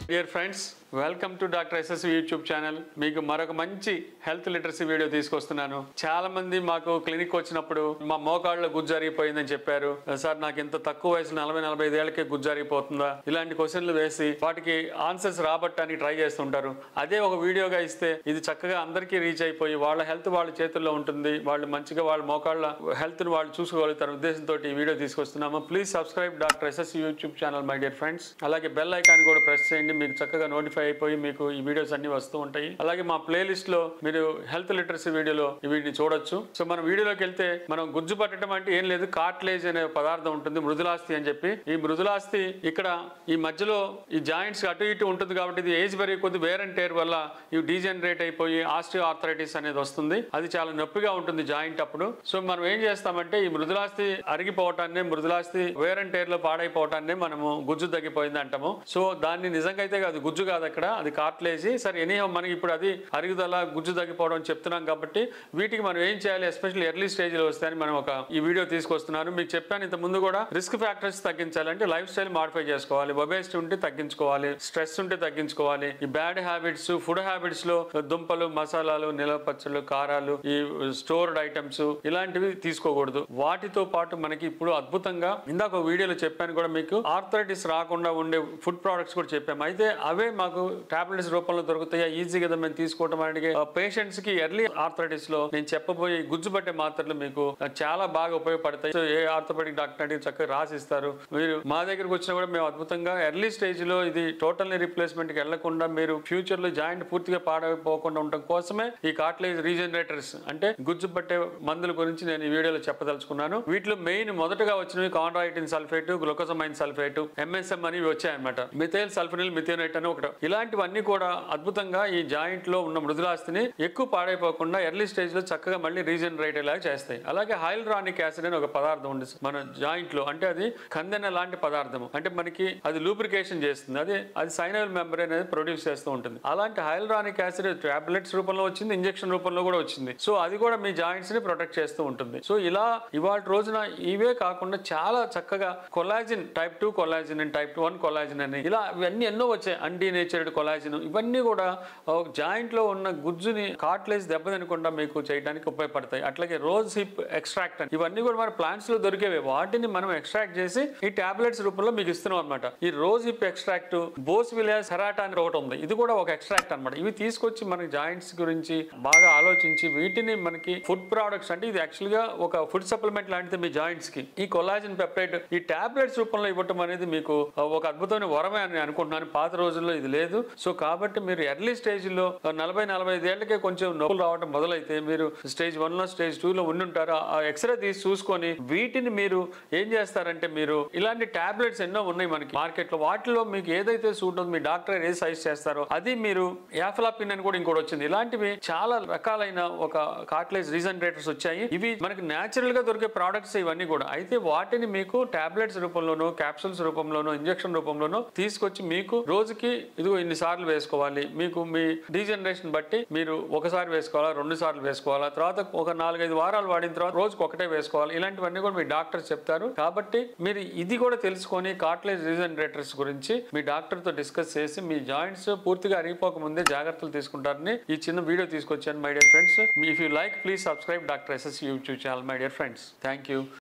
dear friends welcome to doctor SSV YouTube channel మీకు మరొక మంచి హెల్త్ లిటరసీ వీడియో తీసుకొస్తున్నాను చాలా మంది మాకు క్లినిక్ వచ్చినప్పుడు మా మోకాళ్ళలో గుజ్జు జరిగిపోయిందని చెప్పారు సార్ నాకు ఇంత తక్కువ వయసు నలభై నలభై ఐదు ఏళ్ళకే గుజ్జు జరిగిపోతుందా ఇలాంటి క్వశ్చన్లు వేసి వాటికి ఆన్సర్స్ రాబట్టడానికి ట్రై చేస్తుంటారు అదే ఒక వీడియోగా ఇస్తే ఇది చక్కగా అందరికీ రీచ్ అయిపోయి వాళ్ళ హెల్త్ వాళ్ళ చేతుల్లో ఉంటుంది వాళ్ళు మంచిగా వాళ్ళ మోకాళ్ళ హెల్త్ ని వాళ్ళు చూసుకోగలుగుతారు ఉద్దేశంతో ఈ వీడియో తీసుకొస్తున్నాము please subscribe doctor SS YouTube channel my dear friends అలాగే బెల్ ఐకాన్ కూడా ప్రెస్ చేయండి మీకు చక్కగా నోటిఫై అయిపోయి మీకు ఈ వీడియోస్ అన్ని వస్తూ ఉంటాయి అలాగే మా ప్లేలిస్ట్ లో మీరు హెల్త్ లిటరసీ వీడియోలో వీటిని చూడొచ్చు సో మన వీడియోలోకి వెళ్తే మనం గుజ్జు పట్టడం అంటే ఏం లేదు కార్ట్లేజ్ అనే పదార్థం ఉంటుంది మృదులాస్తి అని చెప్పి ఈ మృదులాస్తి ఇక్కడ ఈ మధ్యలో ఈ జాయింట్స్ అటు ఇటు ఉంటుంది కాబట్టి ఇది ఏజ్ పెరిగే కొద్ది వేర్ అండ్ టేర్ వల్ల ఇవి డీజనరేట్ అయిపోయి ఆస్టియో ఆర్థరైటిస్ అనేది వస్తుంది అది చాలా నొప్పిగా ఉంటుంది జాయింట్ అప్పుడు సో మనం ఏం చేస్తామంటే ఈ మృదులాస్తి అరిగిపోవటాన్ని మృదులాస్తి వేర్ అండ్ టేర్ లో పాడైపోవటాన్ని మనము గుజ్జు తగ్గిపోయింది అంటాము సో దాన్ని నిజంగా అయితే అది గుజ్జు కాదు అక్కడ అది కార్ట్లేజీ సరే ఎనీ మనకి ఇప్పుడు అది అరుగుదల గుజ్జు తగ్గిపోవడం అని చెప్తున్నాం కాబట్టి వీటికి మనం ఏం చేయాలి ఎస్పెషల్లీ ఎర్లీ స్టేజ్ లో వస్తాయని మనం ఒక ఈ వీడియో తీసుకొస్తున్నాను మీకు చెప్పాను ఇంత ముందు కూడా రిస్క్ ఫ్యాక్టర్స్ తగ్గించాలంటే లైఫ్ స్టైల్ మాడిఫై చేసుకోవాలి ఒబేసిటీ ఉంటే తగ్గించుకోవాలి స్ట్రెస్ ఉంటే తగ్గించుకోవాలి ఈ బ్యాడ్ హ్యాబిట్స్ ఫుడ్ హ్యాబిట్స్ లో దుంపలు మసాలాలు నిలవ పచ్చళ్ళు కారాలు ఈ స్టోర్డ్ ఐటమ్స్ ఇలాంటివి తీసుకోకూడదు వాటితో పాటు మనకి ఇప్పుడు అద్భుతంగా ఇందాక ఒక వీడియోలో చెప్పాను కూడా మీకు ఆర్థరైటిస్ రాకుండా ఉండే ఫుడ్ ప్రోడక్ట్స్ కూడా చెప్పాము అయితే అవే మాకు టాబ్లెట్స్ రూపంలో దొరుకుతాయా ఈజీ కదా మేము తీసుకోవడం అనేది పేషెంట్స్ కి ఎర్లీ ఆర్థరైటిస్ లో నేను చెప్పబోయే గుజ్జు పట్టే మాత్రలు మీకు చాలా బాగా ఉపయోగపడతాయి సో ఏ ఆర్థోపెడిక్ డాక్టర్ అంటే చక్కగా రాసిస్తారు మీరు మా దగ్గరకు వచ్చినా కూడా మేము అద్భుతంగా ఎర్లీ స్టేజ్ లో ఇది టోటల్ రీప్లేస్మెంట్ కి వెళ్లకుండా మీరు ఫ్యూచర్ లో జాయింట్ పూర్తిగా పాడైపోకుండా ఉండడం కోసమే ఈ కార్ట్లేజ్ రీజనరేటర్స్ అంటే గుజ్జు పట్టే మందుల గురించి నేను ఈ వీడియోలో చెప్పదలుచుకున్నాను వీటిలో మెయిన్ మొదటగా వచ్చినవి chondroitin sulphate glucosamine sulphate MSM అని ఇవి వచ్చాయన్నమాట మిథైల్ సల్ఫనిల్ మిథియోనైట్ అని ఒకటి ఇలాంటివన్నీ కూడా అద్భుతంగా ఈ జాయింట్ లో ఉన్న మృదులాస్తిని ఎక్కువ పాడైపోకుండా ఎర్లీ స్టేజ్ లో చక్కగా మళ్ళీ రీజనరేట్ అయ్యేలా చేస్తాయి అలాగే హైల్రానిక్ యాసిడ్ అని ఒక పదార్థం ఉంది మన జాయింట్ లో అంటే అది కందెన లాంటి పదార్థం అంటే మనకి అది లూబ్రికేషన్ చేస్తుంది అది అది సైనల్ మెంబర్ అనేది ప్రొడ్యూస్ చేస్తూ ఉంటుంది అలాంటి హైల్రానిక్ యాసిడ్ టాబ్లెట్స్ రూపంలో వచ్చింది ఇంజెక్షన్ రూపంలో కూడా వచ్చింది సో అది కూడా మీ జాయింట్స్ ని ప్రొటెక్ట్ చేస్తూ ఉంటుంది సో ఇలా ఇవాళ రోజున ఇవే కాకుండా చాలా చక్కగా collagen type two collagen and type one collagen అని ఇలా ఇవన్నీ ఎన్నో వచ్చాయి అంటీ నేచర్డ్ కొలాజిన్ ఇవన్నీ కూడా జాయింట్ లో ఉన్న గుజ్జుని కార్ట్లేజ్ దెబ్బతినకుండా మీకు చేయడానికి ఉపయోగపడతాయి అట్లాగే రోజ్ హిప్ ఎక్స్ట్రాక్ట్ అని ఇవన్నీ కూడా మన ప్లాంట్స్ లో దొరికేవి వాటిని మనం ఎక్స్ట్రాక్ట్ చేసి ఈ టాబ్లెట్స్ రూపంలో మీకు ఇస్తున్నాం అనమాట ఈ rose hip extract boswellia serrata అని ఒకటి ఉంది ఇది కూడా ఒక ఎక్స్ట్రాక్ట్ అనమాట ఇవి తీసుకొచ్చి మనకి జాయింట్స్ గురించి బాగా ఆలోచించి వీటిని మనకి ఫుడ్ ప్రోడక్ట్స్ అంటే ఇది యాక్చువల్ గా ఒక ఫుడ్ సప్లిమెంట్ లాంటిది మీ జాయింట్స్ కి ఈ కొలాజిన్ పెప్టైడ్ ఈ టాబ్లెట్స్ రూపంలో ఇవ్వటం అనేది మీకు ఒక అద్భుతమైన వరమే అని అనుకుంటున్నాను పాత రోజుల్లో ఇది లేదు సో కాబట్టి మీరు ఎర్లీ స్టేజ్ లో నలభై నలభై ఐదు ఏళ్ళకే కొంచెం నొప్పులు రావడం మొదలైతే మీరు స్టేజ్ వన్ లో స్టేజ్ టూ లో ఉండుంటారు ఆ ఎక్స్రే తీసి చూసుకొని వీటిని మీరు ఏం చేస్తారంటే మీరు ఇలాంటి టాబ్లెట్స్ ఎన్నో ఉన్నాయి మనకి మార్కెట్ లో వాటిలో మీకు ఏదైతే సూట్ అవుతుందో మీ డాక్టర్ ఏది సజెస్ట్ చేస్తారో అది మీరు యాఫ్లాపిన్ అని కూడా ఇంకోటి వచ్చింది ఇలాంటివి చాలా రకాలైన ఒక కార్ట్లేజ్ రీజనరేటర్స్ వచ్చాయి ఇవి మనకి న్యాచురల్ గా దొరికే ప్రోడక్ట్స్ ఇవన్నీ కూడా అయితే వాటిని మీకు టాబ్లెట్స్ రూపంలోనో క్యాప్సూల్స్ రూపంలోనో ఇంజెక్షన్ రూపంలోనో తీసుకొచ్చి మీకు రోజుకి ఇదిగో ఇన్ని సార్లు వేసుకోవాలి మీకు మీ డీజనరేషన్ బట్టి మీరు ఒకసారి వేసుకోవాలా రెండు సార్లు వేసుకోవాలా తర్వాత ఒక నాలుగైదు వారాలు వాడిన తర్వాత రోజుకి ఒకటే వేసుకోవాలి ఇలాంటివన్నీ కూడా మీ డాక్టర్స్ చెప్తారు కాబట్టి మీరు ఇది కూడా తెలుసుకొని కార్ట్లేజ్ రీజనరేటర్స్ గురించి మీ డాక్టర్ తో డిస్కస్ చేసి మీ జాయింట్స్ పూర్తిగా అరిగిపోక ముందే జాగ్రత్తలు తీసుకుంటారని ఈ చిన్న వీడియో తీసుకొచ్చాను my dear friends if you like please subscribe doctor SS YouTube channel my dear friends thank you